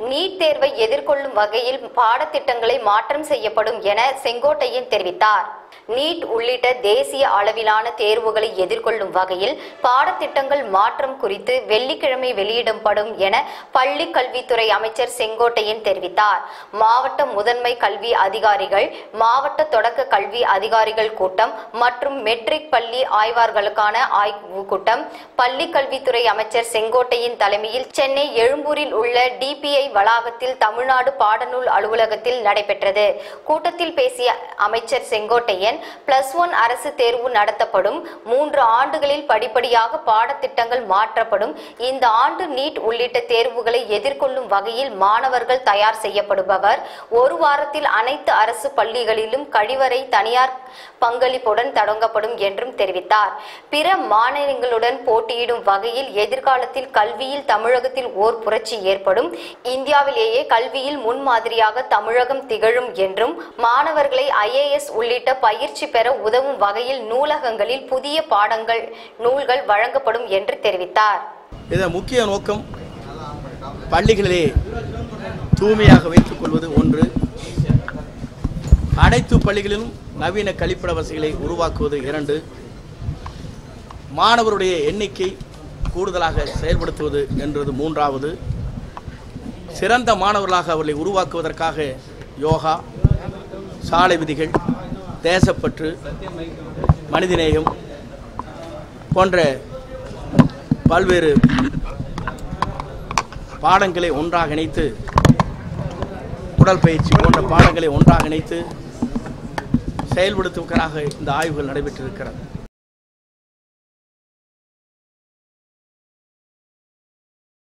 NEET தேர்வை எதிர்கொள்ளும் வகையில் பாடத்திட்டங்களை மாற்றம் செய்யப்படும் என செங்கோட்டையன் தெரிவித்தார் நீட் உள்ளிட்ட தேசிய அளவிலான தேர்வுகளை எதிர்கொள்ளும் வகையில் பாடத்திட்டங்கள் மாற்றம் குறித்து வெள்ளிக்கிழமை வெளியிடப்படும் என பள்ளி கல்வித்துறை அமைச்சர் செங்கோட்டையன் தெரிவித்தார் மாவட்ட முதன்மை கல்வி அதிகாரிகள் மாவட்ட தொடக்க கல்வி அதிகாரிகள் கூட்டம் மற்றும் மெட்ரிக் பள்ளி ஆய்வாளர்களுக்கான ஆய்வு கூட்டம் பள்ளி கல்வித்துறை அமைச்சர் செங்கோட்டையின் தலைமையில் சென்னை எழும்பூரில் உள்ள டிபிஐ வளாகத்தில் தமிழ்நாடு பாடநூல் அலுவலகத்தில் நடைபெற்றது கூட்டத்தில் பேசிய அமைச்சர் செங்கோட்டையன் பிளஸ் ஒன் அரசு தேர்வு நடத்தப்படும் மூன்று ஆண்டுகளில் படிப்படியாக பாடத்திட்டங்கள் மாற்றப்படும் இந்த ஆண்டு நீட் உள்ளிட்ட தேர்வுகளை எதிர்கொள்ளும் வகையில் மாணவர்கள் தயார் செய்யப்படுபவர் ஒரு வாரத்தில் அனைத்து அரசு பள்ளிகளிலும் கழிவறை தனியார் பங்களிப்புடன் தொடங்கப்படும் என்றும் தெரிவித்தார் பிற மாநிலங்களுடன் போட்டியிடும் வகையில் எதிர்காலத்தில் கல்வியில் தமிழகத்தில் ஓர் புரட்சி ஏற்படும் இந்தியாவிலேயே கல்வியில் முன்மாதிரியாக தமிழகம் திகழும் என்றும் மாணவர்களை ஐஏஎஸ் உள்ளிட்ட பயிற்சி பெற உதவும் வகையில் நூலகங்களில் புதிய பாடங்கள் நூல்கள் வழங்கப்படும் என்று தெரிவித்தார் இதன் முக்கிய நோக்கம் பள்ளிகளிலே தூய்மையாக வைத்துக் கொள்வது ஒன்று அனைத்து பள்ளிகளிலும் நவீன கழிப்பிட வசதிகளை உருவாக்குவது இரண்டு மாணவருடைய எண்ணிக்கை கூடுதலாக செயல்படுத்துவது என்றது மூன்றாவது சிறந்த மாணவர்களாக அவர்களை உருவாக்குவதற்காக யோகா சாலை விதிகள் தேசப்பற்று மனிதநேயம் போன்ற பல்வேறு பாடங்களை ஒன்றாக இணைத்து உடல் பயிற்சி போன்ற பாடங்களை ஒன்றாக இணைத்து செயல்படுத்துவதற்காக இந்த ஆய்வுகள் நடைபெற்றிருக்கிறது